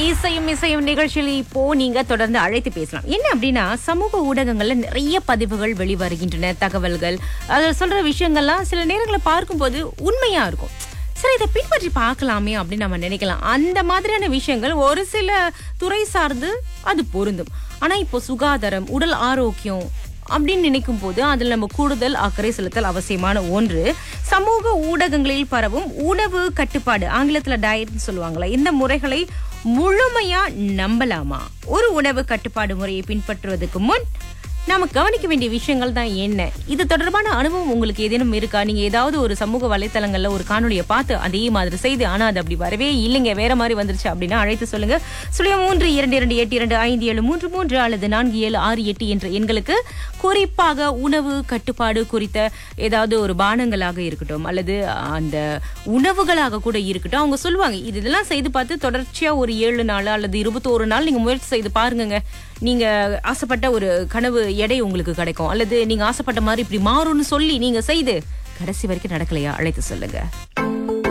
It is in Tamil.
இசையும் இசையும் நிகழ்ச்சியில் இப்போ நீங்க தொடர்ந்து அழைத்து பேசலாம் என்ன அப்படின்னா சமூக ஊடகங்கள்ல நிறைய பதிவுகள் வெளிவருகின்றன தகவல்கள் அதில் சொல்ற விஷயங்கள்லாம் சில நேரங்களை பார்க்கும்போது உண்மையா இருக்கும் சரி இதை பின்பற்றி பார்க்கலாமே அப்படின்னு நம்ம நினைக்கலாம் அந்த மாதிரியான விஷயங்கள் ஒரு சில துறை சார்ந்து அது பொருந்தும் ஆனா இப்போ சுகாதாரம் உடல் ஆரோக்கியம் அப்படின்னு நினைக்கும் போது அதில் நம்ம கூடுதல் அக்கறை செலுத்தல் அவசியமான ஒன்று சமூக ஊடகங்களில் பரவும் உணவு கட்டுப்பாடு ஆங்கிலத்துல டயட்னு சொல்லுவாங்களா இந்த முறைகளை முழுமையா நம்பலாமா ஒரு உணவு கட்டுப்பாடு முறையை பின்பற்றுவதற்கு முன் நாம கவனிக்க வேண்டிய விஷயங்கள் தான் என்ன இது தொடர்பான அனுபவம் உங்களுக்கு ஏதேனும் இருக்கா நீங்க ஏதாவது ஒரு சமூக வலைத்தளங்கள்ல ஒரு காணொலியை பார்த்து அதே மாதிரி செய்து ஆனா அது அப்படி வரவே இல்லைங்க வேற மாதிரி வந்துருச்சு அப்படின்னா அழைத்து சொல்லுங்க சுழிய மூன்று இரண்டு இரண்டு எட்டு இரண்டு ஐந்து ஏழு மூன்று மூன்று அல்லது நான்கு ஏழு ஆறு எட்டு என்ற எண்களுக்கு குறிப்பாக உணவு கட்டுப்பாடு குறித்த ஏதாவது ஒரு பானங்களாக இருக்கட்டும் அல்லது அந்த உணவுகளாக கூட இருக்கட்டும் அவங்க சொல்லுவாங்க இது இதெல்லாம் செய்து பார்த்து தொடர்ச்சியா ஒரு ஏழு நாள் அல்லது இருபத்தோரு நாள் நீங்க முயற்சி செய்து பாருங்கங்க நீங்க ஆசைப்பட்ட ஒரு கனவு எடை உங்களுக்கு கிடைக்கும் அல்லது நீங்க ஆசைப்பட்ட மாதிரி இப்படி மாறும்னு சொல்லி நீங்க செய்து கடைசி வரைக்கும் நடக்கலையா அழைத்து சொல்லுங்க